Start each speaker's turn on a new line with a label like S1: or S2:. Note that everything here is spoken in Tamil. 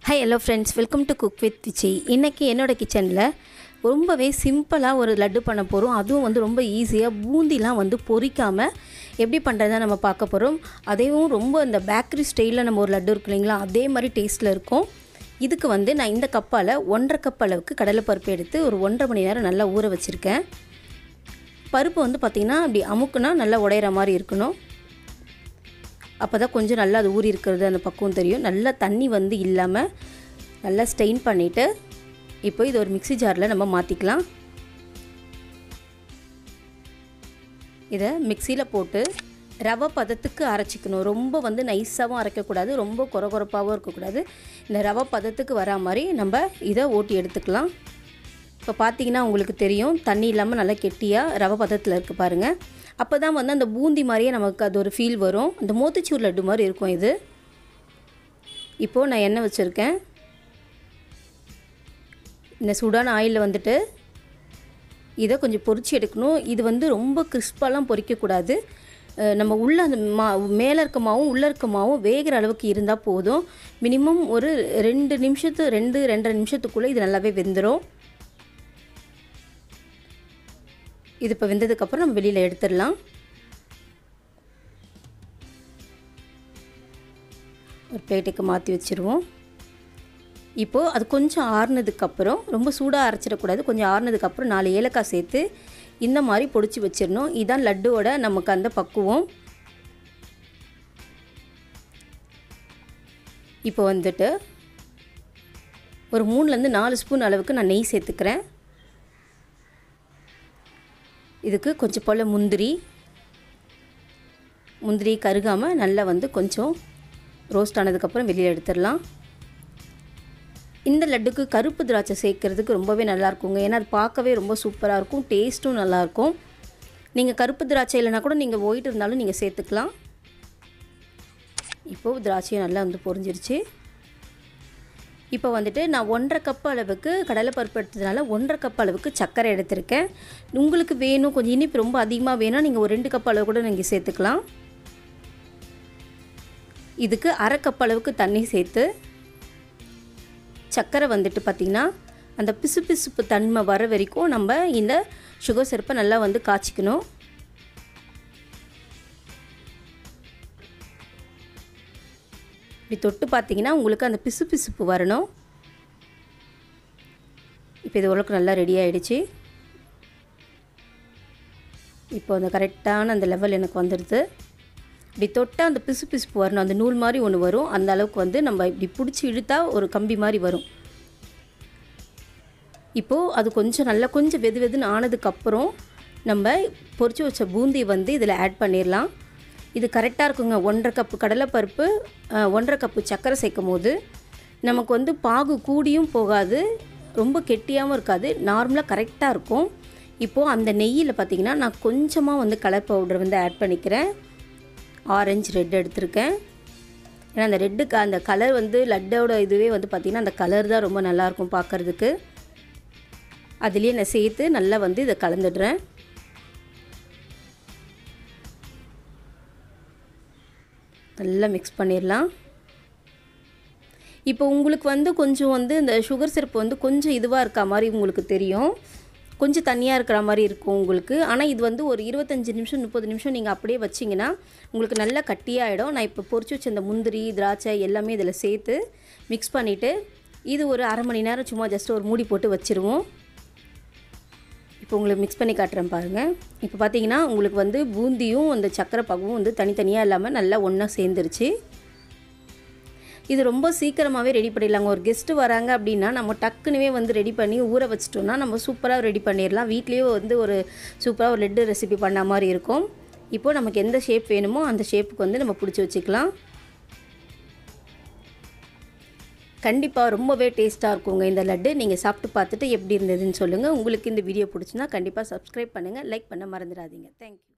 S1: hi hello friends welcome to cook with Vijay இன்றைக்கி என்னோடய கிச்சனில் ரொம்பவே சிம்பிளாக ஒரு லட்டு பண்ண போகிறோம் அதுவும் வந்து ரொம்ப ஈஸியாக பூந்திலாம் வந்து பொரிக்காமல் எப்படி பண்ணுறதா நம்ம பார்க்க போகிறோம் அதையும் ரொம்ப இந்த பேக்கரி ஸ்டைலில் நம்ம ஒரு லட்டு இருக்கு இல்லைங்களா அதே மாதிரி டேஸ்ட்டில் இருக்கும் இதுக்கு வந்து நான் இந்த கப்பால் ஒன்றரை கப் அளவுக்கு கடலைப்பருப்பு எடுத்து ஒரு ஒன்றரை மணி நேரம் நல்லா ஊற வச்சுருக்கேன் பருப்பு வந்து பார்த்திங்கன்னா அப்படி அமுக்குனா நல்லா உடையிற மாதிரி இருக்கணும் அப்போ தான் கொஞ்சம் நல்லா அது ஊறி இருக்கிறது அந்த பக்குவம் தெரியும் நல்லா தண்ணி வந்து இல்லாமல் நல்லா ஸ்டெயின் பண்ணிவிட்டு இப்போ இது ஒரு மிக்ஸி ஜாரில் நம்ம மாற்றிக்கலாம் இதை மிக்சியில் போட்டு ரவை பதத்துக்கு அரைச்சிக்கணும் ரொம்ப வந்து நைஸாகவும் அரைக்கக்கூடாது ரொம்ப குறை குறைப்பாகவும் இருக்கக்கூடாது இந்த ரவை பதத்துக்கு வரா மாதிரி நம்ம இதை ஓட்டி எடுத்துக்கலாம் இப்போ பார்த்தீங்கன்னா உங்களுக்கு தெரியும் தண்ணி இல்லாமல் நல்லா கெட்டியாக ரவை பதத்தில் இருக்குது பாருங்கள் அப்போ தான் வந்து அந்த பூந்தி மாதிரியே நமக்கு அது ஒரு ஃபீல் வரும் அந்த மோத்திச்சூர் லட்டு மாதிரி இருக்கும் இது இப்போது நான் எண்ணெய் வச்சுருக்கேன் இந்த சூடான ஆயிலில் வந்துட்டு இதை கொஞ்சம் பொரிச்சு எடுக்கணும் இது வந்து ரொம்ப கிறிஸ்பாலாம் பொரிக்கக்கூடாது அஹ் நம்ம உள்ள அந்த மா மேலே இருக்க மாவும் உள்ளே இருக்க மாவும் வேகிற அளவுக்கு இருந்தால் போதும் மினிமம் ஒரு ரெண்டு நிமிஷத்து ரெண்டு ரெண்டரை நிமிஷத்துக்குள்ளே இது நல்லாவே வெந்துடும் இது இப்போ வெந்ததுக்கப்புறம் நம்ம வெளியில் எடுத்துடலாம் ஒரு பிளேட்டுக்கு மாற்றி வச்சுருவோம் இப்போது அது கொஞ்சம் ஆறுனதுக்கப்புறம் ரொம்ப சூடாக அரைச்சிடக்கூடாது கொஞ்சம் ஆறுனதுக்கப்புறம் நாலு ஏலக்காய் சேர்த்து இந்த மாதிரி பொடிச்சு வச்சிடணும் இதுதான் லட்டுவோட நமக்கு அந்த பக்குவம் இப்போ வந்துட்டு ஒரு மூணுலேருந்து நாலு ஸ்பூன் அளவுக்கு நான் நெய் சேர்த்துக்கிறேன் இதுக்கு கொஞ்சம் போல் முந்திரி முந்திரி கருகாமல் நல்லா வந்து கொஞ்சம் ரோஸ்ட் ஆனதுக்கப்புறம் வெளியில் எடுத்துடலாம் இந்த லட்டுக்கு கருப்பு திராட்சை சேர்க்கறதுக்கு ரொம்பவே நல்லா இருக்குங்க ஏன்னா அது பார்க்கவே ரொம்ப சூப்பராக இருக்கும் டேஸ்ட்டும் நல்லாயிருக்கும் நீங்கள் கருப்பு திராட்சை இல்லைனா கூட நீங்கள் ஒயிட் இருந்தாலும் நீங்கள் சேர்த்துக்கலாம் இப்போது திராட்சையும் நல்லா வந்து பொரிஞ்சிருச்சு இப்போ வந்துட்டு நான் ஒன்றரை கப் அளவுக்கு கடலைப்பருப்பு எடுத்ததுனால ஒன்றரை கப் அளவுக்கு சர்க்கரை எடுத்திருக்கேன் உங்களுக்கு வேணும் கொஞ்சம் இனிப்பு ரொம்ப அதிகமாக வேணும் நீங்கள் ஒரு ரெண்டு கப் அளவு கூட நீங்கள் சேர்த்துக்கலாம் இதுக்கு அரை கப் அளவுக்கு தண்ணி சேர்த்து சர்க்கரை வந்துட்டு பார்த்திங்கன்னா அந்த பிசு பிசுப்பு தன்மை வர வரைக்கும் நம்ம இந்த சுகர் சிரப்பை நல்லா வந்து காய்ச்சிக்கணும் இப்படி தொட்டு பார்த்தீங்கன்னா உங்களுக்கு அந்த பிசு பிசுப்பு வரணும் இப்போ இது ஓரளவுக்கு நல்லா ரெடி ஆகிடுச்சு இப்போ அந்த கரெக்டான அந்த லெவல் எனக்கு வந்துடுது இப்படி தொட்டால் அந்த பிசு பிசுப்பு வரணும் அந்த நூல் மாதிரி ஒன்று வரும் அந்த அளவுக்கு வந்து நம்ம இப்படி பிடிச்சி இழுத்தா ஒரு கம்பி மாதிரி வரும் இப்போது அது கொஞ்சம் நல்லா கொஞ்சம் வெது வெதுன்னு ஆனதுக்கப்புறம் நம்ம பொரிச்சு வச்ச பூந்தி வந்து இதில் ஆட் பண்ணிடலாம் இது கரெக்டாக இருக்குங்க ஒன்றரை கப்பு கடலைப்பருப்பு ஒன்றரை கப்பு சர்க்கரை சேர்க்கும் போது நமக்கு வந்து பாகு கூடியும் போகாது ரொம்ப கெட்டியாகவும் இருக்காது நார்மலாக கரெக்டாக இருக்கும் இப்போது அந்த நெய்யில் பார்த்திங்கன்னா நான் கொஞ்சமாக வந்து கலர் பவுடர் வந்து ஆட் பண்ணிக்கிறேன் ஆரஞ்சு ரெட் எடுத்திருக்கேன் ஏன்னா அந்த ரெட்டுக்கு அந்த கலர் வந்து லட்டோட இதுவே வந்து பார்த்திங்கன்னா அந்த கலர் தான் ரொம்ப நல்லாயிருக்கும் பார்க்குறதுக்கு அதுலேயே நான் சேர்த்து நல்லா வந்து இதை கலந்துடுறேன் நல்லா மிக்ஸ் பண்ணிடலாம் இப்போ உங்களுக்கு வந்து கொஞ்சம் வந்து இந்த சுகர் சிரப்பு வந்து கொஞ்சம் இதுவாக இருக்க மாதிரி உங்களுக்கு தெரியும் கொஞ்சம் தண்ணியாக இருக்கிற மாதிரி இருக்கும் உங்களுக்கு ஆனால் இது வந்து ஒரு இருபத்தஞ்சி நிமிஷம் முப்பது நிமிஷம் நீங்கள் அப்படியே வச்சிங்கன்னா உங்களுக்கு நல்லா கட்டியாகிடும் நான் இப்போ பொரிச்சு வச்ச இந்த முந்திரி திராட்சை எல்லாமே இதில் சேர்த்து மிக்ஸ் பண்ணிவிட்டு இது ஒரு அரை மணி நேரம் சும்மா ஜஸ்ட் ஒரு மூடி போட்டு வச்சுருவோம் இப்போ உங்களுக்கு மிக்ஸ் பண்ணி காட்டுறேன் பாருங்கள் இப்போ பார்த்தீங்கன்னா உங்களுக்கு வந்து பூந்தியும் அந்த சக்கரை பகுவும் வந்து தனித்தனியாக இல்லாமல் நல்லா ஒன்றா சேர்ந்துருச்சு இது ரொம்ப சீக்கிரமாகவே ரெடி பண்ணிடலாங்க ஒரு கெஸ்ட்டு வராங்க அப்படின்னா நம்ம டக்குனுவே வந்து ரெடி பண்ணி ஊற வச்சிட்டோம்னா நம்ம சூப்பராக ரெடி பண்ணிடலாம் வீட்லேயே வந்து ஒரு சூப்பராக ஒரு லட்டு ரெசிபி பண்ண மாதிரி இருக்கும் இப்போது நமக்கு எந்த ஷேப் வேணுமோ அந்த ஷேப்புக்கு வந்து நம்ம பிடிச்சி வச்சுக்கலாம் கண்டிப்பாக ரொம்பவே டேஸ்ட்டாக இருக்குங்க இந்த லட்டு நீங்கள் சாப்பிட்டு பார்த்துட்டு எப்படி இருந்ததுன்னு சொல்லுங்கள் உங்களுக்கு இந்த வீடியோ பிடிச்சினா கண்டிப்பாக சப்ஸ்கிரைப் பண்ணுங்கள் லைக் பண்ண மறந்துடாதீங்க தேங்க்யூ